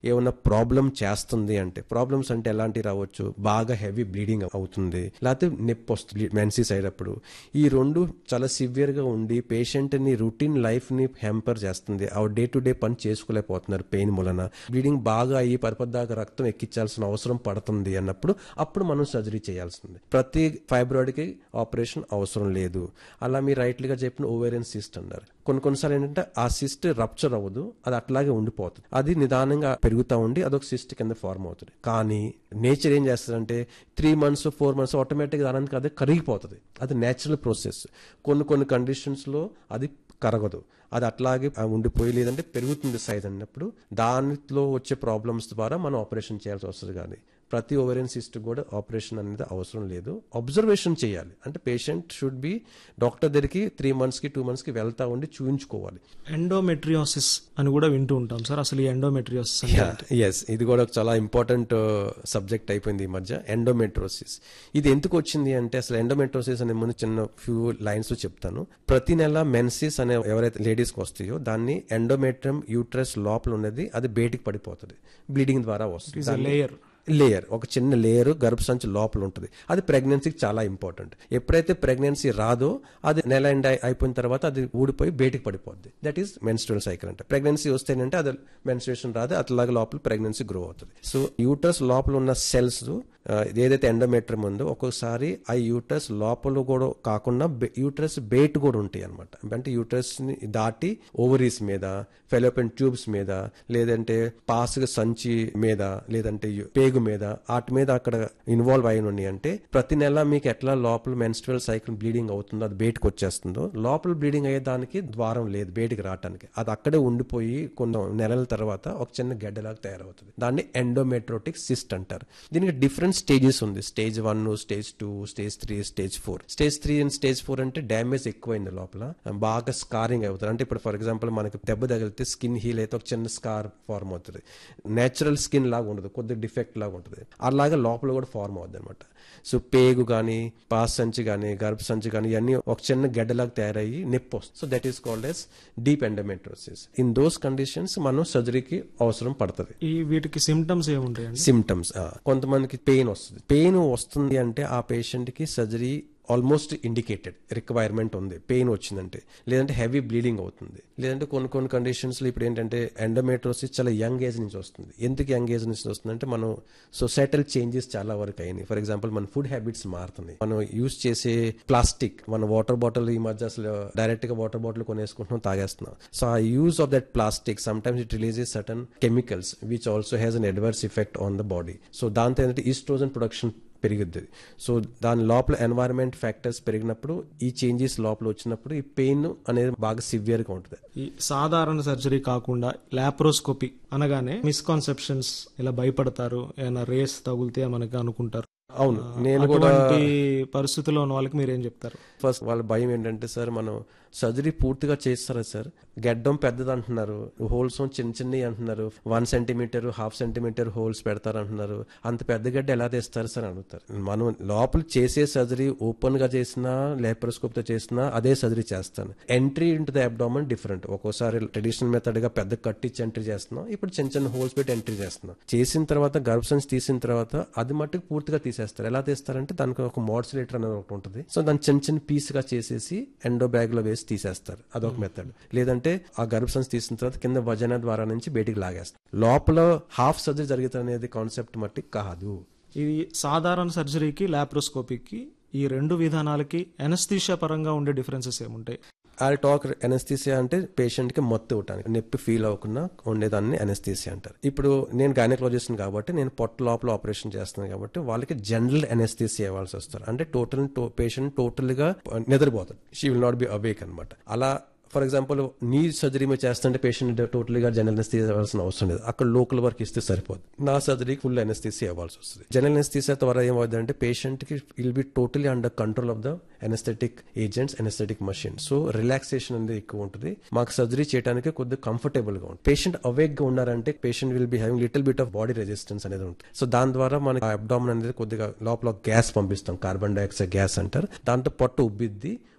ఏమన్నా ప్రాబ్లం చేస్తుంది అంటే ప్రాబ్లమ్స్ అంటే ఎలాంటివి రావచ్చు బాగా హెవీ బ్లీడింగ్ అవుతుంది లేకపోతే నొప్పి వస్తుంది మెన్సీస్ అయినప్పుడు ఈ రెండు చాలా సివియర్ గా ఉండి పేషెంట్ ని రొటీన్ లైఫ్ ని హెంపర్ చేస్తుంది ఆ డే టు డే పని చేసుకోలేకపోతున్నారు పెయిన్ మూలన బ్లీడింగ్ బాగా అయ్యి పరిపద్దాకా రక్తం ఎక్కించాల్సిన అవసరం పడుతుంది అన్నప్పుడు అప్పుడు మనం సర్జరీ చేయాల్సింది ప్రతి ఫైబ్రాయిడ్ కి ఆపరేషన్ అవసరం లేదు అలా మీరు రైట్లీ గా చెప్పిన ఓవేరియన్ సిస్ట్ అన్నారు కొన్ని కొన్నిసార్లు ఏంటంటే ఆ సిస్ట్ రప్చర్ అవ్వదు అది అట్లాగే ఉండిపోతుంది అది నిదానంగా పెరుగుతూ ఉండి అదొక సిస్ట్ కింద ఫార్మ్ అవుతుంది కానీ నేచర్ ఏం చేస్తుందంటే త్రీ మంత్స్ ఫోర్ మంత్స్ ఆటోమేటిక్గా దానికి అదే కరిగిపోతుంది అది నేచురల్ ప్రాసెస్ కొన్ని కొన్ని కండిషన్స్లో అది కరగదు అది అట్లాగే ఉండిపోయి లేదంటే పెరుగుతుంది సైజ్ అన్నప్పుడు దానిలో వచ్చే ప్రాబ్లమ్స్ ద్వారా మనం ఆపరేషన్ చేయాల్సి వస్తుంది కానీ ప్రతి ఓవరియన్ సిస్ట్ కూడా ఆపరేషన్ అనేది అవసరం లేదు అబ్జర్వేషన్ చేయాలి అంటే పేషెంట్ షుడ్ బి డాక్టర్ దగ్గరికి త్రీ మంత్స్కి టూ మంత్స్కి వెళ్తా ఉండి చూయించుకోవాలి ఎండోమెట్రియోసిస్ అని కూడా వింటూ ఉంటాం సార్ అసలు ఈ ఎండోమెట్రియోసిస్ అంటే ఎస్ ఇది కూడా ఒక చాలా ఇంపార్టెంట్ సబ్జెక్ట్ అయిపోయింది ఈ మధ్య ఎండోమెట్రోసిస్ ఇది ఎందుకు వచ్చింది అంటే అసలు ఎండోమెట్రోసిస్ అనే ముందు చిన్న ఫ్యూ లైన్స్ చెప్తాను ప్రతి నెల మెన్సిస్ అనే ఎవరైతే లేడీస్కి వస్తాయో దాన్ని ఎండోమెట్రియం యూట్రస్ లోపల ఉన్నది అది బయటికి పడిపోతుంది బ్లీడింగ్ ద్వారా వస్తుంది దాన్ని- లేయర్ లేయర్ ఒక చిన్న లేయర్ గర్భసంచి లోపల ఉంటుంది అది ప్రెగ్నెన్సీకి చాలా ఇంపార్టెంట్ ఎప్పుడైతే ప్రెగ్నెన్సీ రాదో అది నెల ఎండ్ అయి- అయిపోయిన తర్వాత అది ఊడిపోయి బయటికి పడిపోద్ది దట్ ఈస్ మెన్స్ట్రువల్ సైకిల్ అంటే ప్రెగ్నెన్సీ వస్తేనంటే అది మెన్స్ట్రుయేషన్ రాదు అట్లాగే లోపల ప్రెగ్నెన్సీ గ్రో అవుతుంది సో యూటర్స్ లోపల ఉన్న సెల్స్ ఏదైతే ఎండోమెట్రియం ఉందో ఒక్కొక్కసారి ఆ యూటర్స్ లోపల కూడా కాకుండా యూటర్స్ బయట కూడా ఉంటాయి అనమాట అంటే యూటర్స్ ని దాటి ఓవరీస్ మీద ఫెలోపెన్ ట్యూబ్స్ మీద లేదంటే పాసుగ సంచి మీద లేదంటే యు- పేగు మీద వాటి మీద అక్కడ ఇన్వాల్వ్ అయి ఉన్నాయి అంటే ప్రతి నెల మీకు ఎట్లా లోపల మెన్స్ట్రల్ సైకిల్ బ్లీడింగ్ అవుతుందో అది బయటకు వచ్చేస్తుందో లోపల బ్లీడింగ్ అయ్యేదానికి ద్వారం లేదు బయటికి రావడానికి అది అక్కడే ఉండిపోయి కొన్ని నెలల తర్వాత ఒక చిన్న గడ్డలాగా తయారవుతుంది దాన్ని ఎండోమెట్రోటిక్ సిస్ట్ అంటారు దీనికి డిఫరెంట్ స్టేజెస్ ఉంది stage one stage two stage three stage four stage three and stage four అంటే డ్యామేజ్ ఎక్కువైంది లోపల బాగా స్కారింగ్ అవుతుంది అంటే ఇప్పుడు ఫర్ ఎగ్జాంపుల్ మనకి దెబ్బ తగిలితే స్కిన్ హీల్ అయితే ఒక చిన్న స్కార్ ఫార్మ్ అవుతుంది నేచురల్ స్కిన్ లాగా ఉండదు కొద్దిగా డిఫెక్ట్ లాగా ఉంటుంది అలాగే లోపల కూడా ఫార్మ్ అవుతుంది అనమాట సో పేగు కానీ పాస్ సంచి కానీ గర్భ సంచి కానీ ఇవన్నీ ఒక చిన్న గడ్డలాగా తయారయ్యి నొప్పి వస్తుంది so that is called as deep endometriosis in those conditions మనం సర్జరీకి అవసరం పడుతుంది ఈ వీటికి సిమ్టమ్స్ ఏముంటాయండి సిమ్టమ్స్ కొంతమందికి పెయిన్ వస్తుంది పెయిన్ వస్తుంది అంటే ఆ పేషెంట్ కి సర్జరీ ఆల్మోస్ట్ ఇండికేటెడ్ రిక్వైర్మెంట్ ఉంది పెయిన్ వచ్చిందంటే లేదంటే హెవీ బ్లీడింగ్ అవుతుంది లేదంటే కొన్ని కొన్ని కండిషన్స్లో ఇప్పుడు ఏంటంటే ఎండోమెట్రోసిస్ చాలా యంగ్ ఏజ్ నుంచి వస్తుంది ఎందుకు యంగ్ ఏజ్ నుంచి వస్తుంది అంటే మనం సొసైటల్ చేంజెస్ చాలా వరకు అయినాయి ఫర్ ఎగ్జాంపుల్ మన ఫుడ్ హ్యాబిట్స్ మారుతున్నాయి మనం యూస్ చేసే ప్లాస్టిక్ మన వాటర్ బాటిల్ ఈ మధ్య అసలు డైరెక్ట్ గా వాటర్ బాటిల్ కొనేసుకుంటున్నాం తాగేస్తున్నాం సో ఆ use of that plastic some times it releases certain chemicals which also has an adverse effect on the body so దాంతో ఏంటంటే ఈస్ట్రోజన్ ప్రొడక్షన్ పెరుగుద్ది సో దాని లోపల ఎన్వైరన్మెంట్ ఫ్యాక్టర్స్ పెరిగినప్పుడు ఈ చేంజెస్ లోపల వచ్చినప్పుడు ఈ పెయిన్ అనేది బాగా సివియర్ గా ఉంటుంది ఈ సాధారణ సర్జరీ కాకుండా లాప్రోస్కోపీ అనగానే మిస్కాన్సెప్షన్స్ ఇలా భయపడతారు ఏమైనా రేస్ తగులితే మనకి అనుకుంటారు అవును నేను కూడా అటువంటి పరిస్థితుల్లో ఉన్న వాళ్ళకి మీరేం చెప్తారు ఫస్ట్ వాళ్ళ భయం ఏంటంటే సార్ మనం సర్జరీ పూర్తిగా చేస్తారా సార్ గడ్డం పెద్దది అంటున్నారు హోల్స్ చిన్న చిన్నవి అంటున్నారు one centimetre half centimetre holes పెడతారు అంటున్నారు అంత పెద్ద గడ్డ ఎలా తెస్తారు సార్ అని అడుగుతారు మనం లోపల చేసే సర్జరీ ఓపెన్ గా చేసినా లేపరోస్కోప్ తో చేసినా అదే సర్జరీ చేస్తాను entry into the abdomen different ఒక్కోసారి ట్రెడిషనల్ మెథడ్ గా పెద్ద కట్టించి ఎంట్రీ చేస్తున్నాం ఇప్పుడు చిన్న చిన్న హోల్స్ పెట్టి ఎంట్రీ చేస్తున్నాం చేసిన తర్వాత గర్భసంచి తీసిన తర్వాత అది మట్టుకు పూర్తిగా తీసేస్తారు ఎలా తీస్తారంటే దానికి ఒక మోడ్సులేటర్ అనేది ఒకటి ఉంటుంది సో దాన్ని చిన్న చిన్న పీస్ గా చేసేసి ఎండో బ్యాగ్ లో వేసి తీసేస్తారు అదొక మెథడ్ లేదంటే ఆ గర్భసంచి తీసిన తర్వాత కింద వజన ద్వారా నుంచి బయటికి లాగేస్తారు లోపల హాఫ్ సర్జరీ జరుగుతుంది అనేది కాన్సెప్ట్ మట్టి కాదు ఇది సాధారణ సర్జరీకి లాప్రోస్కోపీకి ఈ రెండు విధానాలకి ఎనస్థీషియా పరంగా ఉండే డిఫరెన్సెస్ ఏముంటాయి ఆ టాక్ ఎనస్థీసియా అంటే పేషెంట్ కి మొత్తం ఇవ్వటానికి నొప్పి ఫీల్ అవ్వకుండా ఉండేదాన్ని ఎనస్థీసియా అంటారు ఇప్పుడు నేను గైనకాలజిస్ట్ కాబట్టి నేను పొట్ట లోపల ఆపరేషన్ చేస్తున్నాను కాబట్టి వాళ్ళకి జనరల్ ఎనస్థీసియా ఇవ్వాల్సి వస్తారు అంటే టోటల్ పేషెంట్ టోటల్ గా నిద్రపోతాడు she will not be awake అనమాట అలా ఫర్ ఎగ్జాంపుల్ నీ సర్జరీ మీరు చేస్తుంటే పేషెంట్ టోటల్ గా జనరల్ ఎనస్థీసియా ఇవ్వాల్సిన అవసరం లేదు అక్కడ లోకల్ వర్క్ ఇస్తే సరిపోదు నా సర్జరీకి ఫుల్ ఎనస్థీసియా ఇవ్వాల్సి వస్తుంది జనరల్ ఎనస్థీసియా ద్వారా ఏమవుతుంది అంటే పేషెంట్ కి will be totally under control of the anaesthetic agents anaesthetic machine so relaxation అనేది ఎక్కువ ఉంటుంది మాకు సర్జరీ చేయడానికి కొద్దిగా కంఫర్టబుల్ గా ఉంటుంది పేషెంట్ అవేక్ గా ఉన్నారంటే patient will be having little bit of body resistance అనేది ఉంటుంది సో దాని ద్వారా మనకి అబ్డామన్ అనేది కొద్దిగా లోపల గ్యాస్ పంపిస్తాం కార్బన్ డైఆక్సైడ్ గ్యాస్ అంటారు దాంతో పొట్ట ఉబ్బిద్ది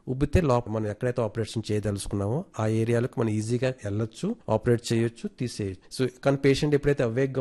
ఉబ్బితే లోపల మనం ఎక్కడైతే ఆపరేషన్ చేయదలుచుకున్నామో ఆ ఏరియాలకు మనం ఈజీగా వెళ్ళొచ్చు ఆపరేట్ చేయొచ్చు తీసేయచ్చు సో కానీ పేషెంట్ ఎప్పుడైతే అవేక్